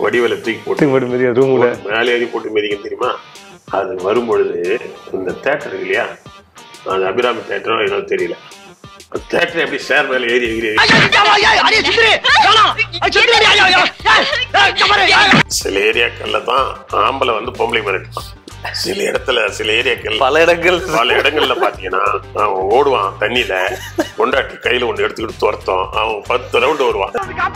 வடிவேல தூக்கி போட்டு தூக்கி போட்டு மிதிய ரூம்ல மேலே ஏறி போட்டு மிதிக்கும் தெரியுமா அது வரும்பொழுது இந்த தேட்டர் இருக்கு இல்லையா அது அபிராமி தேட்டரோ ஏதோ தெரியல தேட்டர் எப்படி சேர் மேலே ஏறி எகிரி சில ஏரியாக்கள்ல தான் ஆம்பளை வந்து பொம்பளை மிரட்டுவான் சில இடத்துல சில ஏரியாக்கள் பல இடங்கள் பல இடங்கள்ல பாத்தீங்கன்னா அவன் ஓடுவான் தண்ணியில கொண்டாட்டி கையில ஒண்ணு எடுத்துக்கிட்டு துரத்தும் அவன் பத்து ரவுண்டு வருவான்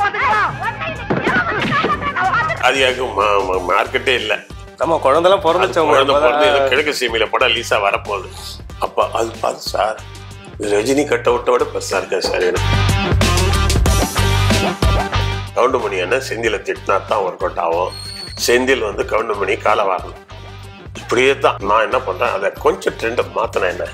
அதிகாக மார்க்கெட்டே இல்ல நம்ம குழந்தைலாம் பிறந்துச்சவங்க குழந்தை பிறந்து ஏதோ கிழக்கு சீமையில படம் லீசா வரப்போகுது அப்ப அது பார்த்து சார் இது ரஜினி கட்ட விட்டோட பெருசா இருக்கா சார் எனக்கு கவுண்டமணி என்ன செந்தில திட்டினா தான் ஒர்க் அவுட் ஆகும் செந்தில் வந்து கவுண்டமணி காலை வாரணும் இப்படியே தான் நான் என்ன பண்றேன் அதை கொஞ்சம் ட்ரெண்டை மாத்தினேன் என்ன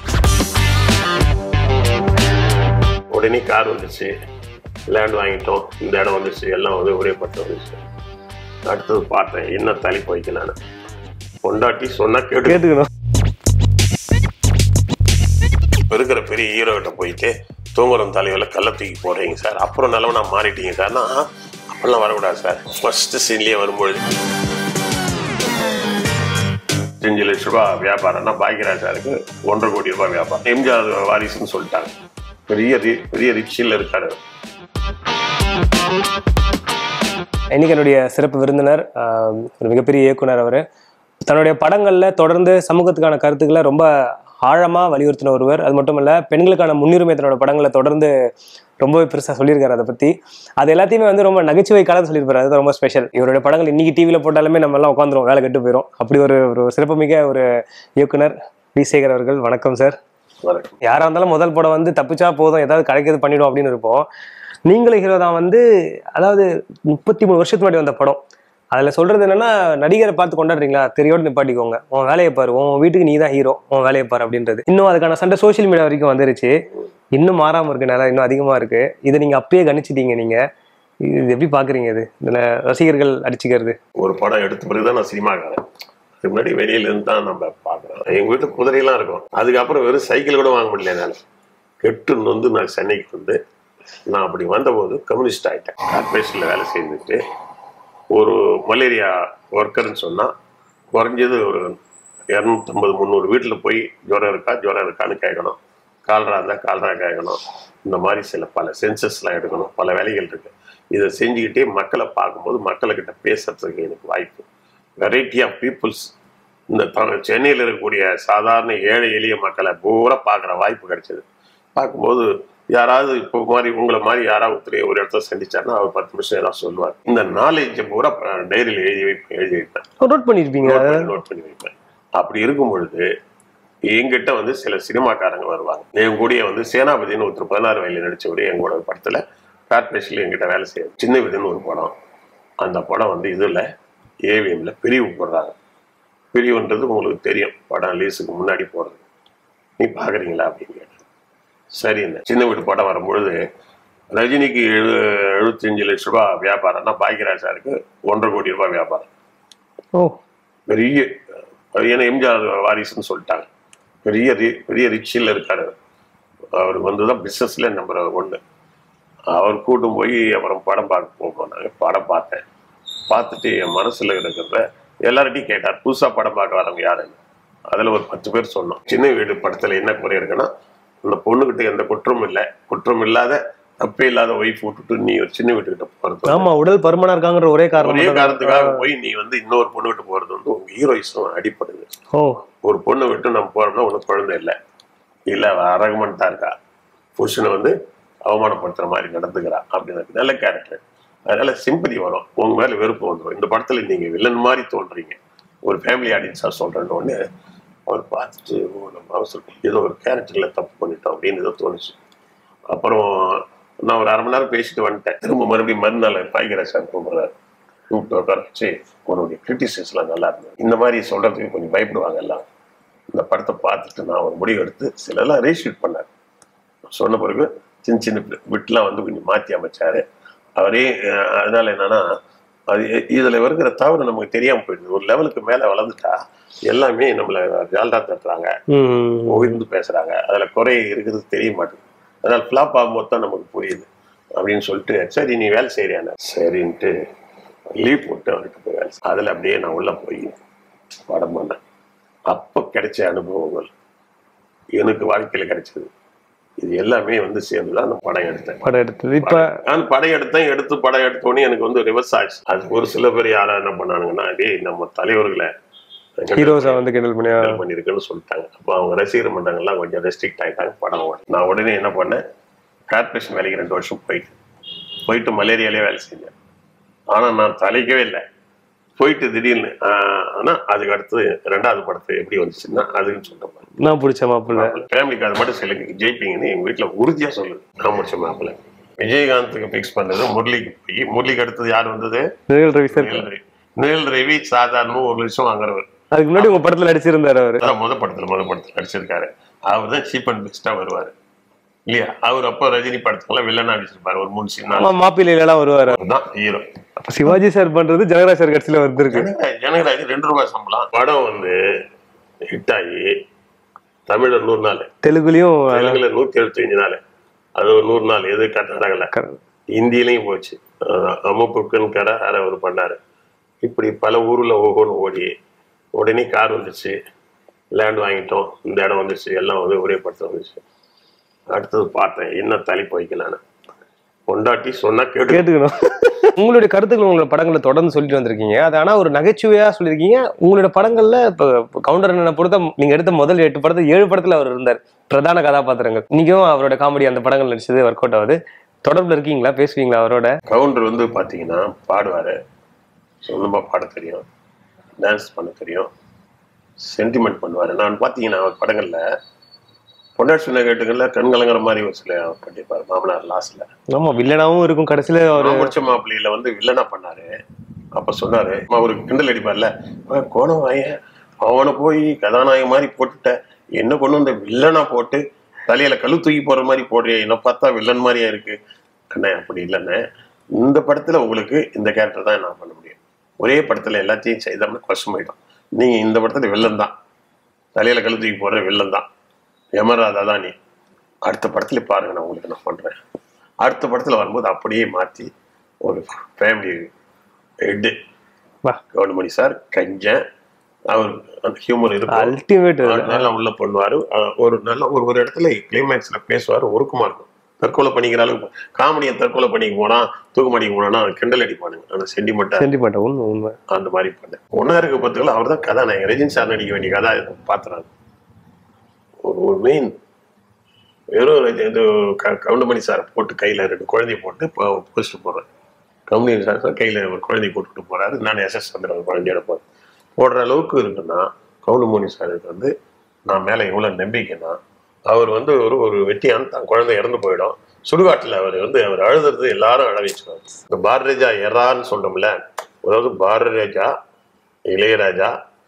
உடனே கார் வந்துச்சு லேண்ட் வாங்கிட்டோம் இந்த இடம் வந்துச்சு எல்லாம் வந்து ஒரே பட்டு வந்துச்சு அடுத்தது பார்த்தேன் என்ன தலைப்பு வைக்கலான்னு பொண்டாட்டி சொன்னா கேட்டு கேட்டுக்கணும் இப்ப இருக்கிற பெரிய ஹீரோ கிட்ட போயிட்டு தூங்குறம் தலையில கள்ள தூக்கி போடுறீங்க சார் அப்புறம் நல்லவனா மாறிட்டீங்க சார்னா அப்படிலாம் வரக்கூடாது சார் ஃபர்ஸ்ட் சீன்லயே வரும்பொழுது அஞ்சு லட்ச ரூபாய் வியாபாரம்னா பாக்யராஜ் சாருக்கு ஒன்றரை கோடி ரூபாய் வியாபாரம் எம்ஜிஆர் வாரிசுன்னு சொல்லிட்டாங்க பெரிய ரி- பெரிய ரிச்சில் இருக்காரு இன்னைக்கு என்னுடைய சிறப்பு விருந்தினர் ஆஹ், ஒரு மிகப்பெரிய இயக்குனர் அவர் தன்னுடைய படங்கள்ல தொடர்ந்து சமூகத்துக்கான கருத்துக்களை ரொம்ப ஆழமா வலியுறுத்தின ஒருவர் அது மட்டும் இல்ல பெண்களுக்கான முன்னுரிமை தன்னோட படங்களை தொடர்ந்து ரொம்பவே பெருசா சொல்லியிருக்காரு அதை பத்தி அது எல்லாத்தையுமே வந்து ரொம்ப நகைச்சுவை காலம் சொல்லியிருப்பாரு அது ரொம்ப ஸ்பெஷல் இவருடைய படங்கள் இன்னைக்கு டிவியில போட்டாலுமே நம்ம எல்லாம் உட்காந்துருவோம் வேலை கெட்டு போயிடும் அப்படி ஒரு ஒரு சிறப்புமிக்க ஒரு இயக்குனர் வி சேகர் அவர்கள் வணக்கம் சார் வணக்கம் யாரா இருந்தாலும் முதல் படம் வந்து தப்பிச்சா போதும் ஏதாவது கிடைக்கிறது பண்ணிடும் அப்படின்னு இருப்போம் நீங்களும் ஹீரோ தான் வந்து அதாவது முப்பத்தி மூணு வருஷத்துக்கு முன்னாடி வந்த படம் அதுல சொல்றது என்னன்னா நடிகரை பார்த்து கொண்டாடுறீங்களா தெரியோடு நிப்பாட்டிக்கோங்க உன் வேலையை பாரு உன் வீட்டுக்கு நீ தான் ஹீரோ உன் வேலையை பாரு அப்படின்றது இன்னும் அதுக்கான சண்டை சோஷியல் மீடியா வரைக்கும் வந்துருச்சு இன்னும் மாறாம இருக்கு நல்லா இன்னும் அதிகமா இருக்கு இதை நீங்க அப்பயே கணிச்சிட்டீங்க நீங்க இது எப்படி பாக்குறீங்க இது இதுல ரசிகர்கள் அடிச்சுக்கிறது ஒரு படம் எடுத்த பிறகுதான் நான் சினிமாக்காரன் அதுக்கு முன்னாடி வெளியில இருந்து தான் நம்ம பார்க்குறோம் எங்க வீட்டுல குதிரையெல்லாம் இருக்கும் அதுக்கப்புறம் வெறும் சைக்கிள் கூட வாங்க முடியல என்னால கெட்டு வந்து நான் சென்னைக்கு வந்து நான் அப்படி வந்தபோது கம்யூனிஸ்ட் ஆயிட்டேன் கார்பரேஷன்ல வேலை செய்துட்டு ஒரு மலேரியா ஒர்க்கர்னு சொன்னா குறைஞ்சது ஒரு இரநூத்தம்பது முந்நூறு வீட்டில் போய் ஜுரம் இருக்கா ஜுரம் இருக்கான்னு கேட்கணும் கால்ரா இருந்தால் கால்ரா கேட்கணும் இந்த மாதிரி சில பல சென்சஸ்லாம் எடுக்கணும் பல வேலைகள் இருக்கு இதை செஞ்சுக்கிட்டே மக்களை பார்க்கும்போது மக்கள்கிட்ட பேசுறதுக்கு எனக்கு வாய்ப்பு வெரைட்டி ஆஃப் பீப்புள்ஸ் இந்த த- சென்னையில் இருக்கக்கூடிய சாதாரண ஏழை எளிய மக்களை பூரா பார்க்குற வாய்ப்பு கிடைச்சது பார்க்கும்போது யாராவது இப்போ மாதிரி உங்களை மாதிரி யாராவது ஒருத்தர் ஒரு இடத்துல சந்திச்சாருன்னா அவர் பத்து நிமிஷம் ஏதாவது சொல்லுவார் இந்த நாலேஜை பூரா டைரியில் எழுதி வைப்பேன் எழுதி வைப்பேன் நோட் பண்ணிருப்பீங்க நோட் பண்ணி நோட் பண்ணி வைப்பேன் அப்படி இருக்கும் பொழுது என்கிட்ட வந்து சில சினிமாக்காரங்க வருவாங்க என் கூடயே வந்து சேனாபதினு ஒருத்தர் பதினாறு வயதில் நடிச்சவர் எங்களோட படத்துல கார்பரேஷன்ல என்கிட்ட வேலை செய்யும் சின்ன விதுன்னு ஒரு படம் அந்த படம் வந்து இதுல ஏவிஎம்ல பிரிவு போடுறாங்க பிரிவுன்றது உங்களுக்கு தெரியும் படம் ரிலீஸுக்கு முன்னாடி போறது நீ பாக்குறீங்களா அப்படின்னு கேட்டேன் சரி இந்த சின்ன வீட்டு படம் வரும்பொழுது ரஜினிக்கு எழு எழுபத்தஞ்சு லட்ச ரூபாய் வியாபாரம்னா பாக்யராஜ் சாருக்கு ஒன்றரை கோடி ரூபாய் வியாபாரம் ஓ பெரிய அது ஏன்னா எம்ஜிஆர் வாரிசுன்னு சொல்லிட்டாங்க பெரிய ரி- பெரிய ரிச்சில் இருக்காரு அவர் வந்து தான் பிஸ்னஸ்ல நம்பர் ஒன்று அவர் கூட்டும் போய் அப்புறம் படம் பார்க்க போனாங்க படம் பார்த்தேன் பார்த்துட்டு என் மனசுல இருக்கிறத எல்லார்ட்டையும் கேட்டார் புதுசா படம் பார்க்க வரவங்க யாருன்னு அதுல ஒரு பத்து பேர் சொன்னோம் சின்ன வீடு படத்துல என்ன குறை இருக்குன்னா அந்த பொண்ணுகிட்ட எந்த குற்றமும் இல்லை குற்றம் இல்லாத தப்பே இல்லாத ஒய்ஃப் விட்டுட்டு நீ ஒரு சின்ன வீட்டுக்கிட்ட போறது ஆமா உடல் பருமனா இருக்காங்கிற ஒரே ஒரே காரணம் காரணத்துக்காக போய் நீ வந்து இன்னொரு பொண்ணு விட்டு போறது வந்து உங்க ஹீரோயிசம் அடிப்படுது ஓ ஒரு பொண்ணை விட்டு நம்ம போறோம்னா உனக்கு குழந்தை இல்லை இல்ல அவ அரகமெண்டா இருக்கா புருஷனை வந்து அவமானப்படுத்துற மாதிரி நடந்துக்கிறா அப்படின்னு நல்ல கேரக்டர் அதனால சிம்பதி வரும் உங்க மேல வெறுப்பு வந்துடும் இந்த படத்துல நீங்க வில்லன் மாதிரி தோன்றீங்க ஒரு ஃபேமிலி ஆடியன்ஸா சொல்றேன்னு ஒண்ணு அவர் பார்த்துட்டு ஓ நம்ம அவசரம் ஏதோ ஒரு கேரக்டர்ல தப்பு பண்ணிட்டோம் அப்படின்னு ஏதோ தோணுச்சு அப்புறம் நான் ஒரு அரை மணி நேரம் பேசிட்டு வந்துட்டேன் திரும்ப மறுபடியும் மறுநாள் பாய்கராஜ் சார் கூப்பிடுறாரு கூப்பிட்டு உட்கார வச்சு உன்னுடைய கிரிட்டிசிஸ்லாம் நல்லா இருந்தது இந்த மாதிரி சொல்றதுக்கு கொஞ்சம் பயப்படுவாங்க எல்லாம் இந்த படத்தை பார்த்துட்டு நான் ஒரு முடிவு எடுத்து சிலர்லாம் ரீஷூட் பண்ணார் சொன்ன பிறகு சின்ன சின்ன விட்டுலாம் வந்து கொஞ்சம் மாற்றி அமைச்சாரு அவரே அஹ், அதனால என்னன்னா அது இதுல இருக்கிற தவறு நமக்கு தெரியாம போயிடுது ஒரு லெவலுக்கு மேல வளர்ந்துட்டா எல்லாமே நம்மள ஜால்ரா தட்டுறாங்க ம் உயர்ந்து பேசுறாங்க அதுல குறை இருக்குது தெரிய மாட்டேங்குது அதனால ஃபிளாப் ஆகும்போது தான் நமக்கு புரியுது அப்படின்னு சொல்லிட்டு சரி நீ வேலை செய்யறியான சரின்ட்டு லீவ் போட்டு அவர்கிட்ட போய் வேலை செஞ்சேன். அதுல அப்படியே நான் உள்ள போய் படம் பண்ணேன் அப்போ கிடைச்ச அனுபவங்கள் எனக்கு வாழ்க்கையில கிடைச்சது இது எல்லாமே வந்து சேர்ந்து தான் அந்த படம் எடுத்தேன் படம் எடுத்தது இப்ப நான் படம் எடுத்தேன் எடுத்து படம் எடுத்தோடனே எனக்கு வந்து ரிவர்ஸ் ஆச்சு அது ஒரு சில பேர் யாரா என்ன பண்ணானுங்கன்னா டேய் நம்ம தலைவர்களை ஹீரோஸா வந்து கிண்டல் பண்ணி கிண்டல் பண்ணியிருக்குன்னு சொல்லிட்டாங்க அப்போ அவங்க ரசிகர் மன்றங்கள்லாம் கொஞ்சம் ரெஸ்ட்ரிக்ட் ஆகிட்டாங்க படம் ஓட நான் உடனே என்ன பண்ணேன் கார்பரேஷன் வேலைக்கு ரெண்டு வருஷம் போயிட்டு போயிட்டு மலேரியாலே வேலை செஞ்சேன் ஆனால் நான் தலைக்கவே இல்லை போயிட்டு திடீர்னு ஆஹ், ஆனா அதுக்கு அடுத்து ரெண்டாவது படத்தை எப்படி வந்துச்சுன்னா அதுன்னு சொல்லிட்டேன் நான் பிடிச்ச மாப்பிள்ள ஃபேமிலிக்கு அது மட்டும் சிலருக்கு ஜெயிப்பீங்கன்னு எங்க வீட்டுல உறுதியா சொல்லுது நான் முடிச்ச மாப்பிள்ள விஜயகாந்துக்கு ஃபிக்ஸ் பண்ணது முரளிக்கு போய் முரளிக்கு அடுத்தது யார் வந்தது நிழல் ரவி சார் நிழல் ரவி நிழல் ரவி சாதாரண ஒரு லட்சம் வாங்குறவர் அதுக்கு முன்னாடி உங்க படத்துல நடிச்சிருந்தாரு அவரு அதான் முத படத்துல முத படத்துல நடிச்சிருக்காரு அவர் தான் சீப் அண்ட் பெஸ்டா வருவாரு இல்லையா அவர் அப்போ ரஜினி படத்துக்கெல்லாம் வில்லனா நடிச்சிருப்பாரு ஒரு மூணு சீன் ஆமா மாப்பிள்ளையில எல்லாம் வருவாரு தான் ஹீரோ அப்ப சிவாஜி சார் பண்றது ஜெகராஜ் சார் கட்சியில வந்திருக்கு ஜனகராஜ் ஜனகராஜ் ரெண்டு ரூபாய் சம்பளம் படம் வந்து ஹிட் ஆகி தமிழர் நூறு நாள் தெலுங்குலயும் தெலுங்குல நூத்தி எழுபத்தஞ்சு நாள் அது ஒரு நூறு நாள் எது கர்நாடகால இந்தியிலையும் போச்சு அஹ் அம்முப்புக்குன்னு கடை அதை அவர் பண்ணாரு இப்படி பல ஊர்ல ஒவ்வொன்று ஓடி உடனே கார் வந்துச்சு லேண்ட் வாங்கிட்டோம் இந்த இடம் வந்துச்சு எல்லாம் வந்து ஒரே படத்தில் வந்துச்சு அடுத்தது பார்த்தேன் என்ன தலைப்பு வைக்கலான்னு பொண்டாட்டி சொன்னா கேட்டு கேட்டுக்கணும் உங்களுடைய கருத்துக்கள் உங்களோட படங்களை தொடர்ந்து சொல்லிட்டு வந்திருக்கீங்க அது ஆனா ஒரு நகைச்சுவையா சொல்லியிருக்கீங்க உங்களோட படங்கள்ல இப்ப கவுண்டர் என்ன பொறுத்த நீங்க எடுத்த முதல் எட்டு படத்துல ஏழு படத்துல அவர் இருந்தார் பிரதான கதாபாத்திரங்கள் இன்னைக்கும் அவரோட காமெடி அந்த படங்கள் நடிச்சது ஒர்க் அவுட் ஆகுது தொடர்புல இருக்கீங்களா பேசுவீங்களா அவரோட கவுண்டர் வந்து பார்த்தீங்கன்னா பாடுவார் சொந்தமாக பாட தெரியும் டான்ஸ் பண்ண தெரியும் சென்டிமெண்ட் பண்ணுவார் நான் பார்த்தீங்கன்னா அவர் படங்களில் பொண்டாட்டி சொன்ன கேட்டுக்கல கண்கலங்கிற மாதிரி ஒரு சில பண்ணியிருப்பார் மாமனார் லாஸ்ட்ல ஆமா வில்லனாவும் இருக்கும் கடைசியில அவர் அவர் முடிச்ச மாப்பிள்ளையில வந்து வில்லனா பண்ணாரு அப்ப சொன்னாரு அவரு கிண்டல் அடிப்பார்ல "அவன் கோணம் வாயன் அவனை போய் கதாநாயகன் மாதிரி போட்டுட்ட என்ன கொண்டு வந்து வில்லனா போட்டு தலையில கழு தூக்கி போற மாதிரி போடுறிய என்ன பார்த்தா வில்லன் மாதிரியா இருக்கு அண்ணே அப்படி இல்லைண்ணே இந்த படத்துல உங்களுக்கு இந்த கேரக்டர் தான் நான் பண்ண முடியும் ஒரே படத்துல எல்லாத்தையும் செய்தோம்னா கஷ்டமாயிடும் நீங்க இந்த படத்துல வில்லன் தான் தலையில கழு தூக்கி போடுற வில்லன் தான் யமராதா தான் நீ அடுத்த படத்துல பாருங்க நான் உங்களுக்கு நான் பண்றேன் அடுத்த படத்துல வரும்போது அப்படியே மாத்தி ஒரு ஃபேமிலி ஹெட்டு வா. கவுண்டமணி சார் கஞ்சன் அவர் அந்த ஹியூமர் இருக்கும் அல்டிமேட் அவர் நல்லா உள்ள பண்ணுவாரு அஹ் ஒரு நல்ல ஒரு ஒரு இடத்துல கிளைமேக்ஸ்ல பேசுவாரு ஒருக்குமா இருக்கும் தற்கொலை பண்ணிக்கிற அளவுக்கு காமெடியை தற்கொலை பண்ணிக்க போனா தூக்கு மாட்டிக்க போனா கிண்டல் அடிப்பானுங்க அந்த சென்டிமெண்டா சென்டிமெண்ட் உண்மை உண்மை அந்த மாதிரி பண்ணேன் ஒன்னா இருக்க பத்துக்கள் அவர் தான் கதாநாயகன் ரஜினி சார் நடிக்க வேண்டிய கதா பாத்துறாரு ஒரு ஒரு மெயின் வெறும் இது- இது க- கவுண்டமணி சார் போட்டு கையில ரெண்டு குழந்தைய போட்டு போஸ்ட் போடுறேன் கவுண்டமணி சார் சார் கையில ஒரு குழந்தைய போட்டுட்டு போறாரு நான் எஸ் எஸ் சந்திரன் குழந்தையோட போறேன் போடுற அளவுக்கு இருக்குன்னா கவுண்டமணி சாருக்கு வந்து நான் மேல எவ்வளவு நம்பிக்கைன்னா அவர் வந்து ஒரு ஒரு வெட்டியான் தான் குழந்தை இறந்து போயிடும் சுடுகாட்டுல அவர் வந்து அவர் அழுதுறது எல்லாரும் அழ வச்சிருவார் இந்த பாரதிராஜா எறான்னு சொல்றோம்ல அதாவது பாரதிராஜா இளையராஜா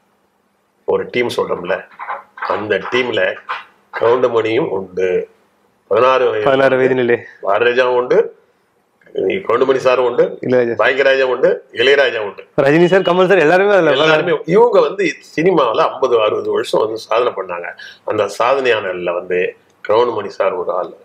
ஒரு டீம் சொல்றோம்ல அந்த டீம்ல கவுண்டமணியும் உண்டு பதினாறு வயது பதினாறு வயது நிலை பாரதிராஜாவும் உண்டு கவுண்டமணி சாரும் உண்டு இல்ல பாக்கியராஜா உண்டு இளையராஜா உண்டு ரஜினி சார் கமல் சார் எல்லாருமே அதுல எல்லாருமே இவங்க வந்து சினிமாவில் ஐம்பது அறுபது வருஷம் வந்து சாதனை பண்ணாங்க அந்த சாதனையானல வந்து கவுண்டமணி சார் ஒரு ஆள்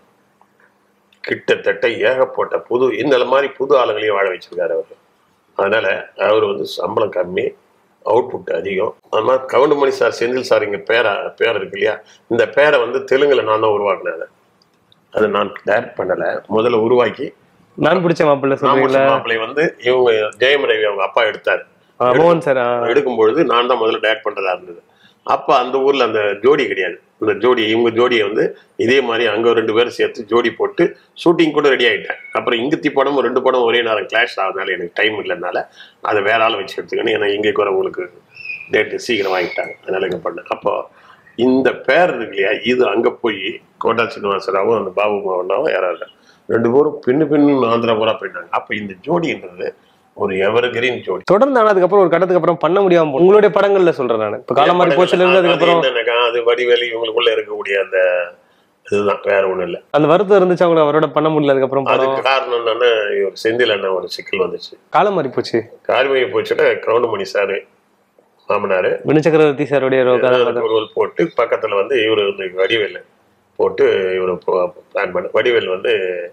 கிட்டத்தட்ட ஏகப்பட்ட புது இந்த மாதிரி புது ஆளுங்களையும் வாழ வச்சிருக்காரு அவர் அதனால அவர் வந்து சம்பளம் கம்மி அவுட்புட் அதிகம் அது மாதிரி கவுண்டமணி சார் செந்தில் சார் இங்க பேரா பேர் இருக்கு இல்லையா இந்த பேரை வந்து தெலுங்குல நான் தான் உருவாக்கினேன் அதை. அதை நான் டைரக்ட் பண்ணல முதல்ல உருவாக்கி நான் பிடிச்ச மாப்பிள்ள சொல்றீங்களா மாப்பிள்ளை வந்து இவங்க ஜெயம் ரவி அவங்க அப்பா எடுத்தார் ஆ, மோகன் சார் ஆ. எடுக்கும் பொழுது நான் தான் முதல்ல டேரக்ட் பண்றதா இருந்தது அப்ப அந்த ஊர்ல அந்த ஜோடி கிடையாது அந்த ஜோடி இவங்க ஜோடியை வந்து இதே மாதிரி அங்க ரெண்டு பேரும் சேர்த்து ஜோடி போட்டு ஷூட்டிங் கூட ரெடி ஆயிட்டேன் அப்புறம் இங்கத்தி படம் ரெண்டு படம் ஒரே நேரம் கிளாஷ் ஆகுதுனால எனக்கு டைம் இல்லைனால அதை வேற ஆள் வச்சு எடுத்துக்கணும் ஏன்னா இங்கே கூட உங்களுக்கு டேட்டு சீக்கிரம் வாங்கிட்டாங்க அதனால இங்க பண்ணேன் அப்போ இந்த பேர் இருக்கு இல்லையா இது அங்க போய் கோட்டா சீனிவாசராவும் அந்த பாபு மோகனாவும் யாராவது ரெண்டு பேரும் பின்னு பின்னு ஆந்திரா பூரா போயிட்டாங்க அப்ப இந்த ஜோடின்றது ஒரு எவர் கிரீன் ஜோடி தொடர்ந்து ஆனா அதுக்கப்புறம் ஒரு கட்டத்துக்கு அப்புறம் பண்ண முடியாம போகும். உங்களுடைய படங்கள்ல சொல்றேன் நான் இப்ப காலம் மாறி போச்சுல இருந்து அது அதுக்கப்புறம் என்னன்னாக்கா, அது வடிவேலி இவங்களுக்குள்ள இருக்கக்கூடிய அந்த இதுதான் வேற ஒண்ணும் இல்ல அந்த வருத்தம் இருந்துச்சு அவங்க அவரோட பண்ண முடியல அதுக்கப்புறம் படம் அதுக்கு காரணம் என்னன்னா இவர் செந்தில் அண்ணன் ஒரு சிக்கல் வந்துச்சு காலம் மாறி போச்சு கார்மிகை போச்சுன்னா கவுண்டமணி சாரு மாமனாரு வினு சக்கரவர்த்தி சாருடைய ஒரு கதாபாத்திரம் ஒரு ரோல் போட்டு பக்கத்துல வந்து இவரு வந்து வடிவேல் போட்டு இவரு பிளான் பண்ண வடிவேல் வந்து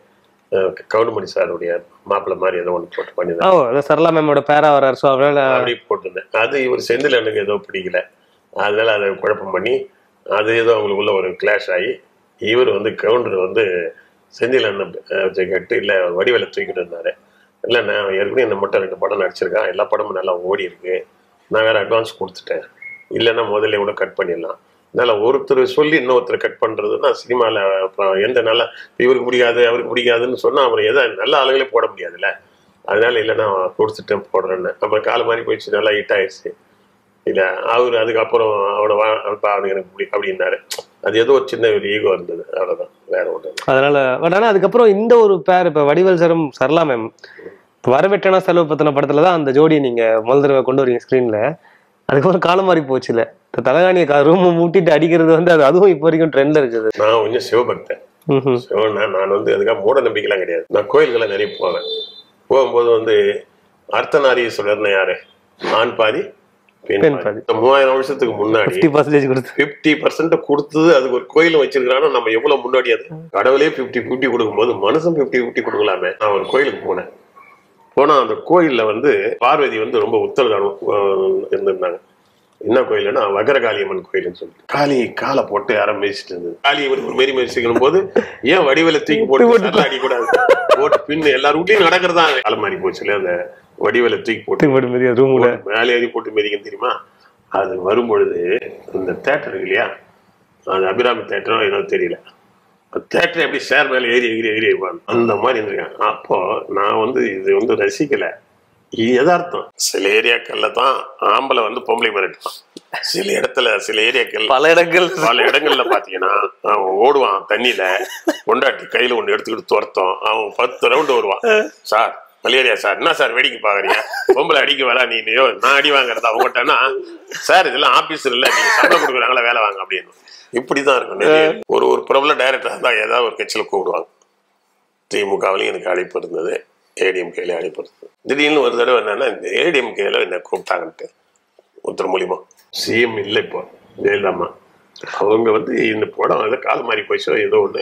கவுண்டமணி சாருடைய மாப்பிள்ளை மாதிரி ஏதோ ஒன்று போட்டு பண்ணியிருந்தேன் ஓ அது சரளா மேமோட பேரா வர்றாரு ஸோ அதனால அப்படி போட்டிருந்தேன் அது இவர் செந்தில் எனக்கு ஏதோ பிடிக்கல அதனால அதை குழப்பம் பண்ணி அது ஏதோ அவங்களுக்குள்ள ஒரு கிளாஷ் ஆகி இவர் வந்து கவுண்டர் வந்து செந்தில் அண்ணன் அஹ், கேட்டு இல்லை வடிவேல தூக்கிட்டு இருந்தாரு இல்லை நான் ஏற்கனவே இந்த மட்டும் ரெண்டு படம் நடிச்சிருக்கேன் எல்லா படமும் நல்லா ஓடி இருக்கு நான் வேற அட்வான்ஸ் கொடுத்துட்டேன் இல்லைன்னா முதல்ல கூட கட் பண்ணிடலாம் அதனால ஒருத்தர் சொல்லி இன்னொருத்தர் கட் பண்றதுன்னா சினிமாவில் அப்புறம் எந்த நல்ல இவருக்கு பிடிக்காது அவருக்கு பிடிக்காதுன்னு சொன்னா அப்புறம் எதை நல்ல ஆளுங்களே போட முடியாதுல்ல அதனால இல்லை நான் கொடுத்துட்டேன் போடுறேன்னு அப்புறம் கால் மாதிரி போயிடுச்சு நல்லா ஹிட் ஆயிடுச்சு இல்ல அவர் அதுக்கப்புறம் அவனை வா அப்பா அவனுக்கு எனக்கு பிடி அப்படின்னாரு அது ஏதோ ஒரு சின்ன ஒரு ஈகோ இருந்தது அவ்வளவுதான் வேற ஒன்று அதனால பட் ஆனா அதுக்கப்புறம் இந்த ஒரு பேர் இப்ப வடிவேல் சரம் சரளா மேம் வரவெட்டனா செலவு பத்தின படத்துல தான் அந்த ஜோடியை நீங்க முதல் தடவை கொண்டு வரீங்க ஸ்க்ரீன்ல அதுக்கப்புறம் காலம் மாறி போச்சுல இந்த தலகாணியை ரூம் மூட்டிட்டு அடிக்கிறது வந்து அது அதுவும் இப்போ வரைக்கும் ட்ரெண்ட்ல இருக்குது நான் கொஞ்சம் சிவபக்தன் ம்ஹும். சிவன் நான் நான் வந்து அதுக்காக மூட நம்பிக்கைலாம் கிடையாது நான் கோயில்களை நிறைய போவேன் போகும்போது வந்து அர்த்தநாரீஸ்வரர்னு யாரு ஆண் பாதி பெண் பெண் பாதி பாதி. இந்த மூவாயிரம் வருஷத்துக்கு முன்னாடி ஃபிஃப்டி பர்சன்டேஜ் கொடுத்து பிப்டி பர்சன்ட் கொடுத்தது அதுக்கு ஒரு கோயில் வச்சிருக்கானா நம்ம எவ்வளவு முன்னாடி அது கடவுளே பிப்டி பிப்டி கொடுக்கும்போது மனுஷன் பிப்டி பிப்டி கொடுக்கலாமே நான் ஒரு கோயிலுக்கு போனேன் போனா அந்த கோயில்ல வந்து பார்வதி வந்து ரொம்ப உத்தரதானம் அஹ், இருந்திருந்தாங்க என்ன கோயில்னா வகரகாளியம்மன் கோயில்னு சொல்லிட்டு காளி காலை போட்டு யாரும் மேய்ச்சிட்டு இருந்தது காளி இவருக்கு ஒரு மாரி மேய்ச்சிக்கணும் போது ஏன் வடிவேல தூக்கி போட்டு சரளா அடிக்கூடாது போட்டு பின்னு எல்லார் வீட்லயும் நடக்கிறதா காலம் மாறி போச்சுல அந்த வடிவேல தூக்கி போட்டு ரூம்ல மேலே ஏறி போட்டு மிதிக்கும் தெரியுமா அது வரும்பொழுது இந்த தேட்டர் இருக்கு இல்லையா அது அபிராமி தேட்டரோ ஏதோ தெரியல தேட்டர் எப்படி சேர் மேலே ஏறி எகிரி எகிரி வைப்பாங்க அந்த மாதிரி இருந்திருக்கேன் அப்போ நான் வந்து இது வந்து ரசிக்கல இது யதார்த்தம் சில ஏரியாக்கள்ல தான் ஆம்பளை வந்து பொம்பளை மிரட்டுவான் சில இடத்துல சில ஏரியாக்கள் பல இடங்கள் பல இடங்கள்ல பாத்தீங்கன்னா அவன் ஓடுவான் தண்ணியில கொண்டாட்டி கையில ஒண்ணு எடுத்துக்கிட்டு துரத்தம் அவன் பத்து ரவுண்டு வருவான் சார் மலேரியா சார் என்ன சார் வேடிக்கை பாக்குறீங்க பொம்பளை அடிக்க வரா நீ நீயோ நான் அடி வாங்குறதா அவங்ககிட்டனா சார் இதெல்லாம் ஆபீஸ் இல்ல நீங்க சம்பளம் கொடுக்குறாங்களா வேலை வாங்க அப்படின்னு இப்படிதான் இருக்கும் நிறைய ஒரு ஒரு பிரபல டைரக்டர் இருந்தா ஏதாவது ஒரு கட்சியில கூப்பிடுவாங்க திமுகவிலையும் எனக்கு அழைப்பு இருந்தது ஏடிஎம்கேல அழைப்பு இருந்தது திடீர்னு ஒரு தடவை என்னன்னா இந்த ஏடிஎம்கேல என்ன கூப்பிட்டாங்கன்ட்டு ஒருத்தர் மூலியமா சிஎம் இல்லை இப்போ ஜெயலலிதாம்மா அவங்க வந்து இந்த படம் ஏதோ கால் மாறி போயிச்சோ ஏதோ ஒண்ணு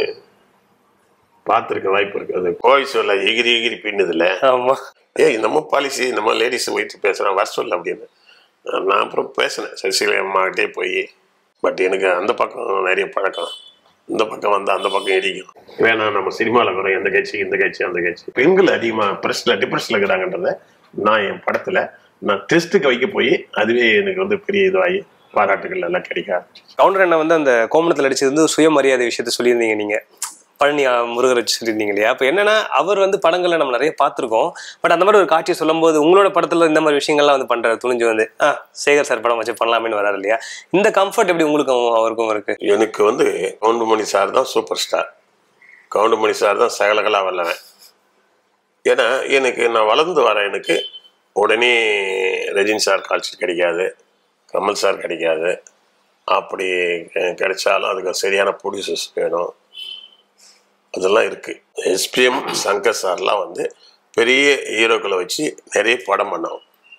பார்த்துருக்க வாய்ப்பு இருக்கு அது கோவை சொல்ல எகிரி எகிரி பின்னுதுல ஆமா ஏய் நம்ம பாலிசி நம்ம லேடிஸ் வைத்து பேசுகிறோம் வர சொல்ல அப்படின்னு நான் அப்புறம் பேசினேன் சசிகலை அம்மாகிட்டே போய் பட் எனக்கு அந்த பக்கம் நிறைய பழக்கம் இந்த பக்கம் வந்து அந்த பக்கம் இடிக்கும் வேணாம் நம்ம சினிமாவில் இருக்கிறோம் எந்த கட்சி இந்த கட்சி அந்த கட்சி பெண்கள் அதிகமாக ப்ரெஸ்ல டிப்ரெஷனில் இருக்கிறாங்கன்றத நான் என் படத்தில் நான் டெஸ்ட்டுக்கு வைக்க போய் அதுவே எனக்கு வந்து பெரிய இதுவாகி பாராட்டுகள் எல்லாம் கிடைக்க ஆரம்பிச்சிச்சு. கவுண்டர் அண்ணன் வந்து அந்த கோமணத்தில் அடிச்சது வந்து ஒரு சுயமரியாதை விஷயத்த சொல்லியிருந்தீங்க நீங்க பழனி ஆ, முருகர் வச்சு சொல்லியிருந்தீங்க இல்லையா அப்போ என்னன்னா அவர் வந்து படங்கள்ல நம்ம நிறைய பார்த்துருக்கோம் பட் அந்த மாதிரி ஒரு காட்சியை சொல்லும்போது உங்களோட படத்துல இந்த மாதிரி விஷயங்கள்லாம் வந்து பண்றாரு துணிஞ்சு வந்து ஆ சேகர் சார் படம் வச்சு பண்ணலாமேன்னு வராரு இல்லையா இந்த கம்ஃபர்ட் எப்படி உங்களுக்கும் அவருக்கும் இருக்கு எனக்கு வந்து கவுண்டமணி சார் தான் சூப்பர் ஸ்டார் கவுண்டமணி சார் தான் சகலகலா வல்லவன் ஏன்னா எனக்கு நான் வளர்ந்து வரேன் எனக்கு உடனே ரஜினி சார் கால்ஷீட் கிடைக்காது கமல் சார் கிடைக்காது அப்படி அஹ், கிடைச்சாலும் அதுக்கு சரியான ப்ரொடியூசர்ஸ் வேணும் அதெல்லாம் இருக்கு எஸ்பிஎம் சங்கர் சார்லாம் வந்து பெரிய ஹீரோக்களை வச்சு நிறைய படம் பண்ணோம்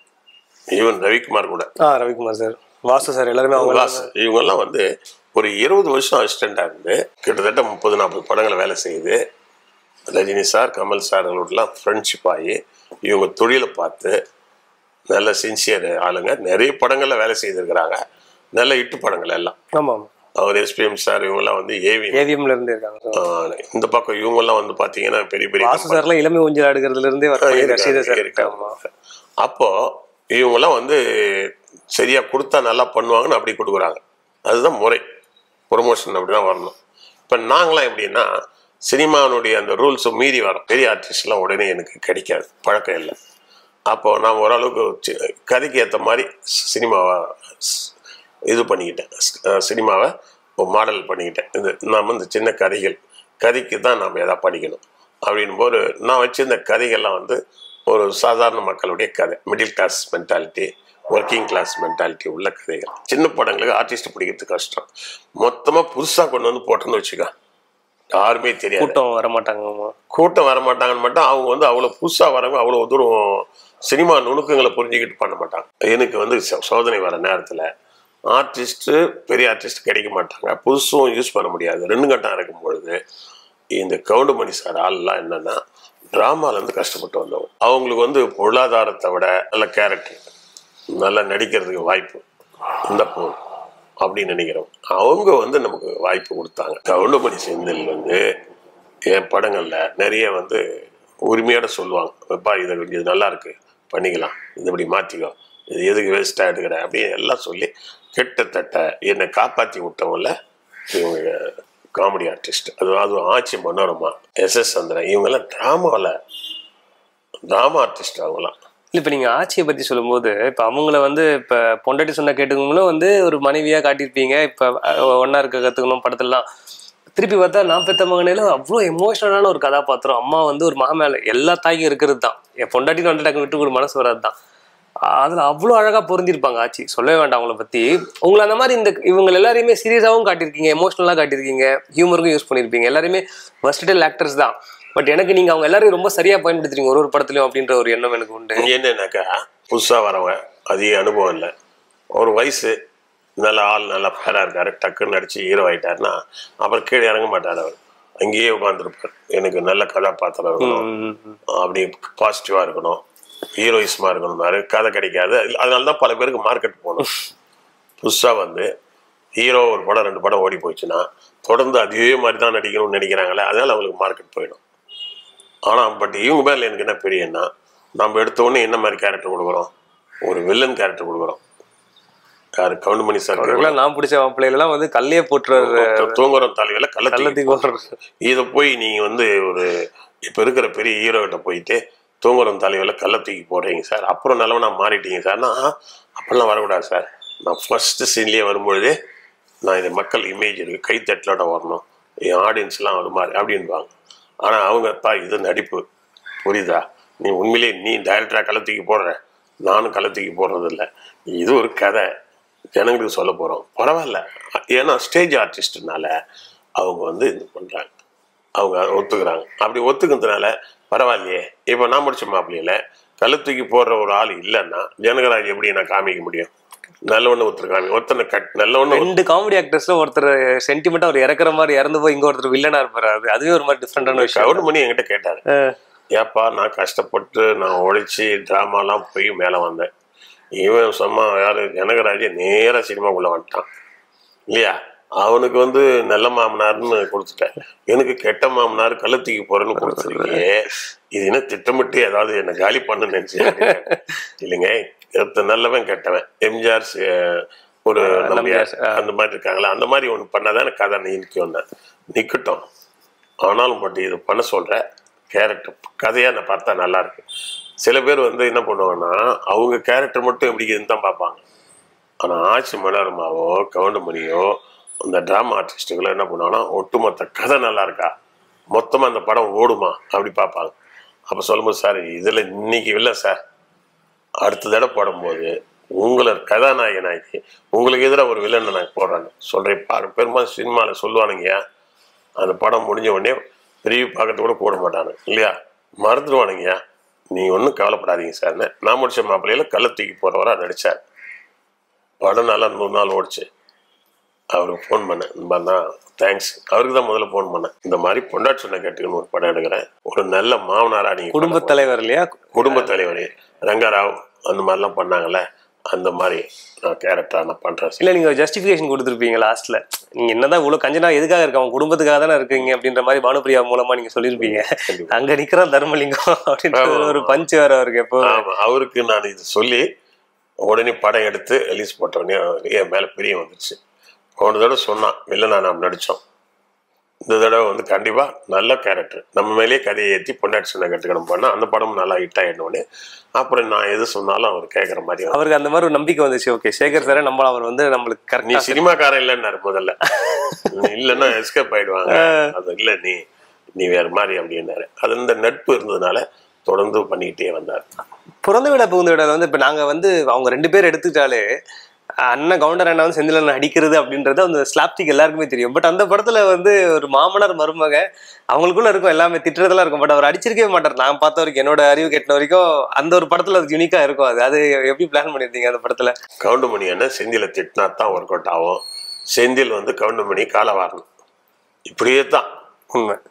ஈவன் ரவிக்குமார் கூட ஆ ரவிக்குமார் சார் வாசு சார் எல்லாருமே அவங்க வாஸ் இவங்கெல்லாம் வந்து ஒரு இருபது வருஷம் அசிஸ்டண்டாக இருந்து கிட்டத்தட்ட முப்பது நாற்பது படங்களை வேலை செய்யுது ரஜினி சார் கமல் சார்களோடலாம் ஃப்ரெண்ட்ஷிப் ஆகி இவங்க தொழிலை பார்த்து நல்ல சின்சியர் ஆளுங்க நிறைய படங்களில் வேலை செய்திருக்கிறாங்க நல்ல இட்டு படங்கள் எல்லாம் ஆமா ஆமா அவர் எஸ்பிஎம் சார் இவங்கெல்லாம் வந்து ஏவி ஏவிஎம்ல இருந்து இருக்காங்க இந்த பக்கம் இவங்கெல்லாம் வந்து பார்த்தீங்கன்னா பெரிய பெரிய வாசு சார்லாம் இளமை ஊஞ்சல் ஆடுகிறதுல இருந்தே வர ரசீதா சார் இருக்காங்க அப்போ இவங்கெல்லாம் வந்து சரியா கொடுத்தா நல்லா பண்ணுவாங்கன்னு அப்படி கொடுக்குறாங்க அதுதான் முறை ப்ரொமோஷன் அப்படிதான் வரணும் இப்போ நாங்களாம் எப்படின்னா சினிமானுடைய அந்த ரூல்ஸை மீறி வரோம் பெரிய ஆர்டிஸ்ட்லாம் உடனே எனக்கு கிடைக்காது பழக்கம் இல்லை அப்போ நான் ஓரளவுக்கு சி- கதைக்கு ஏற்ற மாதிரி சினிமாவை ஸ்- இது பண்ணிக்கிட்டேன் ஸ்- அஹ் சினிமாவை மாடல் பண்ணிக்கிட்டேன் இது நாம் இந்த சின்ன கதைகள் கதைக்கு தான் நாம் எதாவது படிக்கணும் அப்படின்னும் போது நான் வச்சிருந்த கதைகள்லாம் வந்து ஒரு சாதாரண மக்களுடைய கதை middle class mentality working class mentality உள்ள கதைகள் சின்ன படங்களுக்கு ஆர்டிஸ்ட் பிடிக்கிறது கஷ்டம் மொத்தமாக புதுசாக கொண்டு வந்து போட்டோன்னு வச்சுக்க யாருமே தெரியாது கூட்டம் வர மாட்டாங்க ஆமா கூட்டம் வர மாட்டாங்கன்னு மட்டும் அவங்க வந்து அவ்வளோ புதுசாக வரவங்க அவ்வளோ தூரம் சினிமா நுணுக்கங்களை புரிஞ்சுக்கிட்டு பண்ண மாட்டாங்க எனக்கு வந்து சோ- சோதனை வர நேரத்தில் ஆர்டிஸ்ட்டு பெரிய ஆர்டிஸ்ட் கிடைக்க மாட்டாங்க புதுசும் யூஸ் பண்ண முடியாது ரெண்டு கட்டம் இருக்கும் பொழுது இந்த கவுண்டமணி சார் ஆள்லாம் என்னன்னா டிராமால இருந்து கஷ்டப்பட்டு வந்தவங்க அவங்களுக்கு வந்து பொருளாதாரத்தை விட நல்ல கேரக்டர் நல்லா நடிக்கிறதுக்கு வாய்ப்பு இந்த போதும் அப்படின்னு நினைக்கிறோம் அவங்க வந்து நமக்கு வாய்ப்பு கொடுத்தாங்க கவுண்டமணி செந்தில் வந்து என் படங்கள்ல நிறைய வந்து உரிமையோட சொல்லுவாங்க எப்பா இது கொஞ்சம் இது நல்லா இருக்கு பண்ணிக்கலாம் இது இப்படி மாற்றிக்கோ இது எதுக்கு வேஸ்ட்டாக எடுக்கிற அப்படின்னு எல்லாம் சொல்லி கிட்டத்தட்ட என்னை காப்பாற்றி விட்டவங்கள இவங்க காமெடி ஆர்டிஸ்ட் அது அதுவும் ஆட்சி மனோரமா எஸ் எஸ் சந்திரன் இவங்கெல்லாம் ட்ராமாவில் ட்ராமா ஆர்டிஸ்ட் அவங்களாம் இல்ல இப்ப நீங்க ஆட்சியை பத்தி சொல்லும்போது இப்ப அவங்கள வந்து இப்ப பொண்டாட்டி சொன்ன கேட்டுக்கவங்களும் வந்து ஒரு மனைவியா காட்டியிருப்பீங்க இப்ப அஹ், ஒண்ணா இருக்க கத்துக்கணும் படத்துலலாம் திருப்பி பார்த்தா நான் பெத்த மகனையில அவ்வளோ எமோஷனலான ஒரு கதாபாத்திரம் அம்மா வந்து ஒரு மகன் மேல எல்லா தாய்க்கும் இருக்கிறது தான் என் பொண்டாட்டின்னு வந்து டக்கு விட்டு ஒரு மனசு வராது தான் அதுல அவ்வளோ அழகா பொருந்திருப்பாங்க ஆட்சி சொல்லவே வேண்டாம் அவங்கள பத்தி உங்களை அந்த மாதிரி இந்த இவங்க எல்லாரையுமே சீரியஸாகவும் காட்டியிருக்கீங்க எமோஷனலாக காட்டியிருக்கீங்க ஹியூமருக்கும் யூஸ் பண்ணியிருப்பீங்க எல்லாருமே வெர்ஸ்டல் ஆக்டர்ஸ் தான் பட் எனக்கு நீங்க அவங்க எல்லாரையும் ரொம்ப சரியா பயன்படுத்துறீங்க ஒரு ஒரு படத்துலயும் அப்படின்ற ஒரு எண்ணம் எனக்கு உண்டு என்னன்னாக்கா புதுசாக வரவன் அதிக அனுபவம் இல்லை ஒரு வயசு நல்ல ஆள் நல்லா ஃபேராக இருக்காரு டக்குன்னு நடிச்சு ஹீரோ ஆயிட்டாருன்னா அப்புறம் கீழே இறங்க மாட்டார் அவர் அங்கேயே உட்காந்துருப்பார் எனக்கு நல்ல கதாபாத்திரம் இருக்கணும் ம், அப்படி பாசிட்டிவாக இருக்கணும் ஹீரோயிஸ்மாக இருக்கணும்னாரு கதை கிடைக்காது அதனால தான் பல பேருக்கு மார்க்கெட் போகணும் புதுசாக வந்து ஹீரோ ஒரு படம் ரெண்டு படம் ஓடி போச்சுன்னா தொடர்ந்து அதே மாதிரி தான் நடிக்கணும்னு நினைக்கிறாங்களே அதனால அவங்களுக்கு மார்க்கெட் போயிடும் ஆனால் பட் இவங்க மேலே எனக்கு என்ன பெரியன்னா நம்ம எடுத்த உடனே என்ன மாதிரி கேரக்டர் கொடுக்குறோம் ஒரு வில்லன் கேரக்டர் கொடுக்குறோம் யாரு கவுண்டமணி சார் அவருக்கெல்லாம் நான் பிடிச்ச மாப்பிள்ளைகளெல்லாம் வந்து கல்லையே போட்டுறாரு தூங்குறோம் தலைவில கள்ளத்தி கள்ளத்துக்கு போடுறாரு இதை போய் நீங்க வந்து ஒரு இப்ப இருக்கிற பெரிய ஹீரோ கிட்ட போயிட்டு தூங்குறோம் தலைவில கள்ள தூக்கி போடுறீங்க சார் அப்புறம் நல்லவனா மாறிட்டீங்க சார்னா அப்பெல்லாம் வரக்கூடாது சார் நான் ஃபர்ஸ்ட் சீன்லயே வரும்பொழுதே நான் இது மக்கள் இமேஜ் இருக்கு கைத்தட்டலோட வரணும் என் ஆடியன்ஸ்லாம் ஒரு மாதிரி அப்படின்பாங்க ஆனா அவங்க பா இது நடிப்பு புரியுதா நீ உண்மையிலேயே நீ டைரக்டரா கள்ள தூக்கி போடுற நானும் கள்ள தூக்கி போடுறது இல்லை இது ஒரு கதை ஜனங்களுக்கு சொல்ல போறோம் பரவாயில்ல ஏன்னா ஸ்டேஜ் ஆர்டிஸ்ட்னால அவங்க வந்து இது பண்றாங்க அவங்க ஒத்துக்கிறாங்க அப்படி ஒத்துக்கிறதுனால பரவாயில்லையே இப்போ நான் முடிச்ச மாப்பிள்ளையில கள்ள தூக்கி போடுற ஒரு ஆள் இல்லைன்னா ஜனகராஜ் எப்படி நான் காமிக்க முடியும் நல்லவண்ணு ஒருத்தர் காமி ஒருத்தனை கட் நல்லவண்ணு ரெண்டு காமெடி ஆக்டர்ஸ்ல ஒருத்தர் சென்டிமெண்டா அவர் இறக்குற மாதிரி இறந்து போய் இங்க ஒருத்தர் வில்லனா இருப்பாரு அது அதுவே ஒரு மாதிரி டிஃப்ரெண்டான விஷயம் கவுண்ட் பண்ணி என்கிட்ட கேட்டாரு அஹ், ஏப்பா நான் கஷ்டப்பட்டு நான் உழைச்சி ட்ராமாலாம் போய் மேலே வந்தேன் இவன் சும்மா யாரு ஜனகராஜ் நேரா சினிமாக்குள்ள வந்துட்டான் இல்லையா அவனுக்கு வந்து நல்ல மாமனார்னு கொடுத்துட்டேன் எனக்கு கெட்ட மாமனார் கழுத்துக்கு போறேன்னு கொடுத்துருக்கியே இது என்ன திட்டமிட்டு ஏதாவது என்ன காலி பண்ணு நினைச்சேன் இல்லைங்க ஒருத்தன் நல்லவன் கெட்டவன் எம்ஜிஆர் சி- ஒரு நம்பியார் அந்த மாதிரி இருக்காங்களா அந்த மாதிரி ஒன்று பண்ணாதான் கதை நிற்கும் நிக்கட்டும் ஆனாலும் பட் இது பண்ண சொல்ற கேரக்டர் கதையா நான் பார்த்தா நல்லா இருக்கு சில பேர் வந்து என்ன பண்ணுவாங்கன்னா அவங்க கேரக்டர் மட்டும் எப்படி இருக்குதுன்னு தான் பார்ப்பாங்க ஆனா ஆட்சி மனோரமாவோ கவுண்டமணியோ அந்த ட்ராமா ஆர்டிஸ்ட்டுகளோ என்ன பண்ணுவாங்கன்னா ஒட்டுமொத்த கதை நல்லா இருக்கா மொத்தமா அந்த படம் ஓடுமா அப்படி பார்ப்பாங்க அப்ப சொல்லும்போது சார் இதுல இன்னைக்கு இல்லை சார் அடுத்த தடவை போடும்போது உங்களை கதாநாயகனாக்கி உங்களுக்கு எதிராக ஒரு வில்லனை நான் போடுறேன்னு சொல்றேன் பாரு பெரும்பாலும் சினிமாவில் சொல்லுவானுங்கய்யா அந்த படம் முடிஞ்ச உடனே ரிவ்யூ பார்க்கறது கூட போட மாட்டானு இல்லையா மறந்துடுவானுங்கய்யா நீங்க ஒன்றும் கவலைப்படாதீங்க சார்னு நான் முடிச்ச மாப்பிள்ளையில கள்ள தூக்கி போறவரா நடிச்சார் படம் நல்லா நூறு நாள் ஓடிச்சு அவருக்கு ஃபோன் பண்ணேன் இந்த மாதிரி தான் தேங்க்ஸ் அவருக்கு தான் முதல்ல ஃபோன் பண்ணேன் இந்த மாதிரி பொண்டாட்டி சொன்ன கேட்டுக்குன்னு ஒரு படம் எடுக்கிறேன் ஒரு நல்ல மாமனாரா நீங்க குடும்ப தலைவர் இல்லையா குடும்ப தலைவர் ரங்கராவ் அந்த மாதிரிலாம் பண்ணாங்கல்ல அந்த மாதிரி நான் கேரக்டரா நான் பண்றேன் இல்ல நீங்க ஜஸ்டிபிகேஷன் கொடுத்துருப்பீங்க லாஸ்ட்ல நீங்க என்னதான் இவ்வளவு கஞ்சனா எதுக்காக இருக்க அவன் குடும்பத்துக்காக தானே இருக்கீங்க அப்படின்ற மாதிரி பானுபிரியா மூலமா நீங்க சொல்லியிருப்பீங்க கண்டிப்பா. அங்க நிக்கிறான் தர்மலிங்கம் அப்படின்ற ஒரு பஞ்ச் வேற அவருக்கு எப்போ ஆமா அவருக்கு நான் இது சொல்லி உடனே படம் எடுத்து ரிலீஸ் போட்ட உடனே என் மேல பிரியம் வந்துருச்சு போன தடவை சொன்னான் வில்லனா நாம் நடிச்சோம் இந்த தடவை வந்து கண்டிப்பா நல்ல கேரக்டர் நம்ம மேலேயே கதையை ஏற்றி பொண்டாட்டி சொன்ன கட்டுக்கணும் பண்ணா அந்த படம் நல்லா ஹிட் ஆயிடணும்னு அப்புறம் நான் எது சொன்னாலும் அவர் கேட்குற மாதிரி வரும். அவருக்கு அந்த மாதிரி ஒரு நம்பிக்கை வந்துச்சு ஓகே சேகர் சார் நம்ம அவர் வந்து நம்மளுக்கு நீ கரெக்டா சினிமாக்காரன் இல்லைன்னாரு முதல்ல நீ இல்லைன்னா எஸ்கேப் ஆயிடுவாங்க அது இல்லை நீ நீ வேற மாதிரி அப்படின்னாரு அது இந்த நட்பு இருந்ததுனால தொடர்ந்து பண்ணிக்கிட்டே வந்தார் பிறந்த விட புகுந்த விட வந்து இப்ப நாங்க வந்து அவங்க ரெண்டு பேர் எடுத்துக்கிட்டாலே அண்ணன் கவுண்டர் அண்ணா வந்து செந்தில் அண்ணன் அடிக்கிறது அப்படின்றது அந்த ஸ்லாப்டிக் எல்லாருக்குமே தெரியும் பட் அந்த படத்துல வந்து ஒரு மாமனார் மருமக அவங்களுக்குள்ள இருக்கும் எல்லாமே திட்டுறதெல்லாம் இருக்கும் பட் அவர் அடிச்சிருக்கவே மாட்டார் நான் பார்த்த வரைக்கும் என்னோட அறிவு கெட்டின வரைக்கும் அந்த ஒரு படத்துல அது யூனிக்கா இருக்கும் அது அது எப்படி பிளான் பண்ணிருந்தீங்க அந்த படத்துல கவுண்டமணி அண்ணன் செந்தில திட்டினா தான் ஒர்க் அவுட் ஆகும் செந்தில் வந்து கவுண்டமணி காலை வாரணும் இப்படியே தான் உண்மை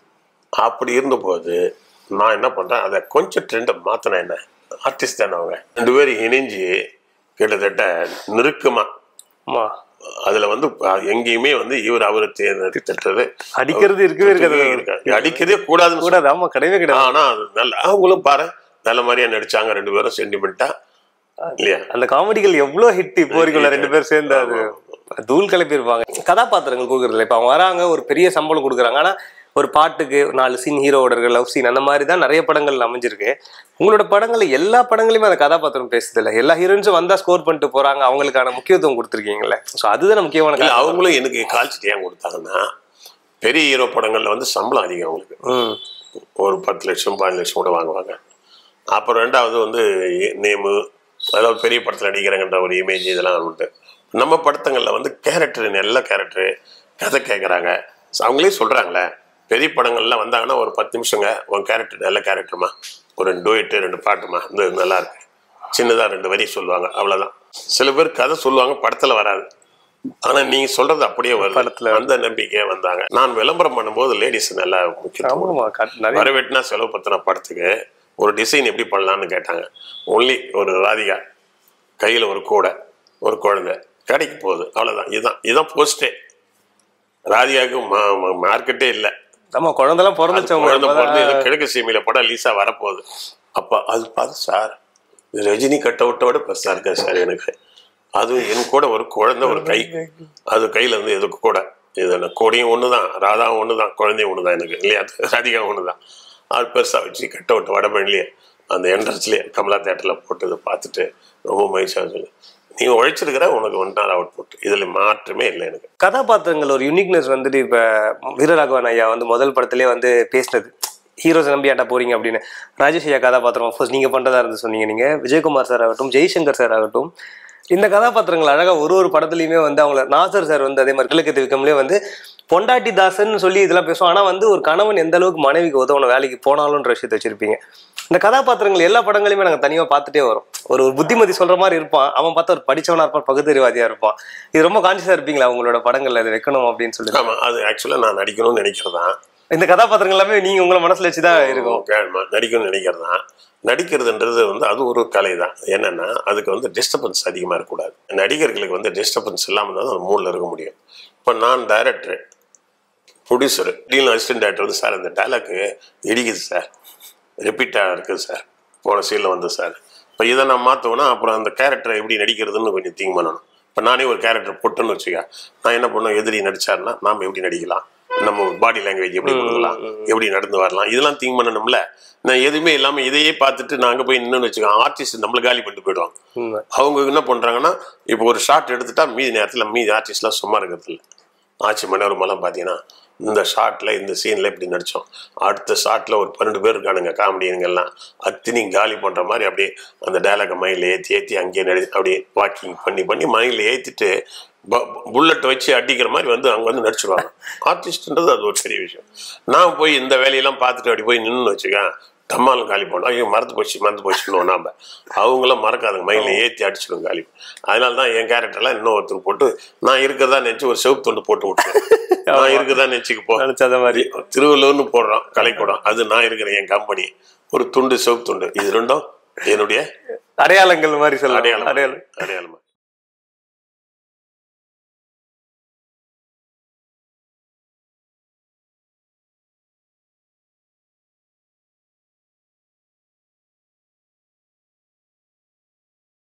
அப்படி இருந்தபோது நான் என்ன பண்றேன் அதை கொஞ்சம் ட்ரெண்டை மாத்தினேன் என்ன ஆர்டிஸ்ட் தானே அவங்க ரெண்டு பேரும் இணைஞ்சு கிட்டத்தட்ட நெருக்கமா ஆமா அதுல வந்து ப- எங்கேயுமே வந்து இவர் அவரை திட்டுறது அடிக்கிறது இருக்கவே இருக்காது இருக்காது அடிக்கவே கூடாதுன்னு கூடாது ஆமா கிடையவே கிடையாது ஆனா அது நல்ல அவங்களும் பாரு நல்ல மாதிரியா நடிச்சாங்க ரெண்டு பேரும் சென்டிமெண்டா இல்லையா அந்த காமெடிகள் எவ்வளவு ஹிட் இப்போ வரைக்கும் ரெண்டு பேர் சேர்ந்து அது தூள் கிளப்பி இருப்பாங்க கதாபாத்திரங்கள் கொடுக்குறதுல இப்போ அவங்க வராங்க ஒரு பெரிய சம்பளம் கொடுக்குறாங்க ஆனா ஒரு பாட்டுக்கு ஒரு நாலு சீன் ஹீரோட இருக்க லவ் சீன் அந்த மாதிரி தான் நிறைய படங்கள் அமைஞ்சிருக்கு உங்களோட படங்கள் எல்லா படங்களையுமே அந்த கதாபாத்திரம் பேசுது இல்ல எல்லா ஹீரோயின்ஸும் வந்தா ஸ்கோர் பண்ணிட்டு போறாங்க அவங்களுக்கான முக்கியத்துவம் கொடுத்துருக்கீங்கல்ல ஸோ அதுதான் முக்கியமான இல்ல காரணம். அவங்களும் எனக்கு கால்ச்சிட்டு ஏன் கொடுத்தாங்கன்னா பெரிய ஹீரோ படங்கள்ல வந்து சம்பளம் அதிகம் அவங்களுக்கு ம் ஒரு பத்து லட்சம் பதினஞ்சு லட்சம் கூட வாங்குவாங்க அப்புறம் ரெண்டாவது வந்து நேமு அதாவது பெரிய படத்தில் நடிக்கிறேங்கன்ற ஒரு இமேஜ் இதெல்லாம் உண்டு நம்ம படத்துங்களில் வந்து கேரக்டர் நல்ல கேரக்டர் கதை கேட்குறாங்க அவங்களே சொல்கிறாங்களே பெரிய படங்கள்லாம் வந்தாங்கன்னா ஒரு பத்து நிமிஷங்க உன் கேரக்டர் நல்ல கேரக்டர்மா ஒரு ரெண்டு டூயட்டு ரெண்டு பாட்டுமா இந்த இது நல்லா இருக்கு சின்னதாக ரெண்டு வரி சொல்லுவாங்க அவ்வளோதான் சில பேர் கதை சொல்லுவாங்க படத்தில் வராது ஆனா நீங்க சொல்றது அப்படியே வருது படத்துல அந்த நம்பிக்கையே வந்தாங்க நான் விளம்பரம் பண்ணும்போது லேடிஸ் நல்லா முக்கியத்துவம் ஆமாமா கட்- நிறைய வரவேட்டினா செலவு பத்தின படத்துக்கு ஒரு டிசைன் எப்படி பண்ணலாம்னு கேட்டாங்க ஒன்லி ஒரு ராதிகா கையில் ஒரு கூடை ஒரு குழந்தை கடைக்கு போகுது அவ்வளோதான் இதுதான் இதுதான் போஸ்டே ராதிகாவுக்கு மார்க்கெட்டே இல்லை ஆமா குழந்தைலாம் பிறந்துச்சவங்க குழந்தை பிறந்து ஏதோ கிழக்கு சீமையில படம் லீஸா வரப்போகுது அப்போ அது பார்த்து சார் இது ரஜினி கட்ட விட்டோட பெருசா இருக்கா சார் எனக்கு அதுவும் என் கூட ஒரு குழந்தை ஒரு கை அது கையில இருந்து எதுக்கு கூட இது என்ன கோடியும் ஒன்று தான் ராதாவும் ஒன்று தான் குழந்தையும் ஒன்று தான் எனக்கு இல்லையா ராதிகா ஒன்று தான் அது பெருசாக வச்சு கட்ட விட்டு வடபழனிலேயே அந்த என்ட்ரன்ஸ்லேயே கமலா தேட்டரில் போட்டு இதை பார்த்துட்டு ரொம்ப மகிழ்ச்சியாக சொல்லு நீ உழைச்சிருக்கிற உனக்கு ஒன் நாள் அவுட் போட்டு இதில் மாற்றமே இல்லை எனக்கு கதாபாத்திரங்கள் ஒரு யூனிக்னஸ் வந்துட்டு இப்ப வீரராகவன் ஐயா வந்து முதல் படத்திலே வந்து பேசினது ஹீரோஸ் நம்பி ஆட்டா போறீங்க அப்படின்னு ராஜேஷ் ஐயா கதாபாத்திரம் ஃபர்ஸ்ட் நீங்க பண்றதா இருந்து சொன்னீங்க நீங்க விஜயகுமார் சார் ஆகட்டும் ஜெய்சங்கர் சார் ஆகட்டும் இந்த கதாபாத்திரங்கள் அழகா ஒரு ஒரு படத்துலயுமே வந்து அவங்கள நாசர் சார் வந்து அதே மாதிரி கிழக்கு திவிக்கம்லேயே வந்து பொண்டாட்டி தாசன் சொல்லி இதெல்லாம் பேசுவோம் ஆனா வந்து ஒரு கணவன் எந்த அளவுக்கு மனைவிக்கு உதவணும் வேலைக்கு போனாலும்ன்ற விஷயத்தை வச்சிருப்பீங்க இந்த கதாபாத்திரங்கள் எல்லா படங்களையுமே நாங்க தனியா பார்த்துட்டே வரோம் ஒரு ஒரு புத்திமதி சொல்ற மாதிரி இருப்பான் அவன் பார்த்தா ஒரு படிச்சவனா இருப்பான் பகுத்தறிவாதியா இருப்பான் இது ரொம்ப கான்சியஸா இருப்பீங்களா உங்களோட படங்கள்ல இதை வைக்கணும் அப்படின்னு சொல்லி ஆமாம் அது ஆக்சுவலாக நான் நடிக்கணும்னு நினைக்கிறதான் இந்த கதாபாத்திரங்கள் எல்லாமே நீங்க உங்களை மனசுல வச்சுதான் இருக்கும் ஆமா, நடிக்கணும்னு நினைக்கிறது தான் நடிக்கிறதுன்றது வந்து அது ஒரு கலை தான் என்னன்னா அதுக்கு வந்து டிஸ்டர்பன்ஸ் அதிகமாக இருக்கக்கூடாது நடிகர்களுக்கு வந்து டிஸ்டர்பன்ஸ் இல்லாமல் தான் அந்த மூடில் இருக்க முடியும் இப்போ நான் director producer deal assistant director வந்து சார் இந்த டைலாக்கு இடிக்குது சார் ரிப்பீட்டாக இருக்குது சார் போன சீனில் வந்து சார் இப்போ இதை நான் மாற்றுவேன்னா அப்புறம் அந்த கேரக்டரை எப்படி நடிக்கிறதுன்னு கொஞ்சம் திங்க் பண்ணணும் இப்போ நானே ஒரு கேரக்டர் போட்டேன்னு வச்சுக்க நான் என்ன பண்ணுவேன் எதிரி நடிச்சாருன்னா நாம் எப்படி நடிக்கலாம் நம்ம பாடி லாங்குவேஜ் எப்படி கொடுக்கலாம் எப்படி நடந்து வரலாம் இதெல்லாம் திங்க் பண்ணணும்ல நான் எதுவுமே இல்லாமல் இதையே பார்த்துட்டு நான் அங்கே போய் நின்று வச்சுக்கோங்க ஆர்டிஸ்ட் நம்மளை காலி பண்ணிட்டு போயிடுவாங்க உண்மை. அவங்க என்ன பண்ணுறாங்கன்னா இப்போ ஒரு ஷாட் எடுத்துட்டா மீதி நேரத்தில் மீதி ஆர்டிஸ்ட்லாம் சும்மா இருக்கிறது இல்லை ஆட்சி மனோரமெல்லாம் பார்த்தீங்கன்னா இந்த ஷாட்டில் இந்த சீனில் இப்படி நடித்தோம் அடுத்த ஷாட்டில் ஒரு பன்னெண்டு பேர் இருக்கானுங்க காமெடியனுங்கெல்லாம் அத்தனையும் காலி பண்ணுற மாதிரி அப்படியே அந்த டயலாகை மைண்டில் ஏற்றி ஏற்றி அங்கேயே நடி அப்படியே வாக்கிங் பண்ணி பண்ணி மைண்டில் ஏற்றிட்டு புல்லட் வச்சு அடிக்கிற மாதிரி வந்து அங்கே வந்து நடிச்சிருவாங்க ஆர்டிஸ்ட்ன்றது அது ஒரு பெரிய விஷயம் நான் போய் இந்த வேலையெல்லாம் பார்த்துட்டு அப்படி போய் நின்று வச்சுக்கேன் டம்மாலும் காலி பண்ணோம் ஐயோ மறந்து போச்சு மறந்து போச்சுன்னு நாம அவங்களாம் மறக்காதுங்க மைண்டில் ஏற்றி அடிச்சிடும் காலி அதனால தான் என் கேரக்டர்லாம் இன்னும் ஒருத்தர் போட்டு நான் இருக்கிறதா நினச்சி ஒரு செவப்பு துண்டு போட்டு விட்டுருவேன் நான் இருக்கிறதா நினச்சிக்கு போ நினைச்சத மாதிரி திருவள்ளூர்னு போடுறோம் கலைக்கூடம் அது நான் இருக்கிறேன் என் கம்பெனி ஒரு துண்டு சிவப்பு துண்டு இது ரெண்டும் என்னுடைய அடையாளங்கள் மாதிரி சொல்லலாம் அடையாளம் அடையாளம் அடையாளம்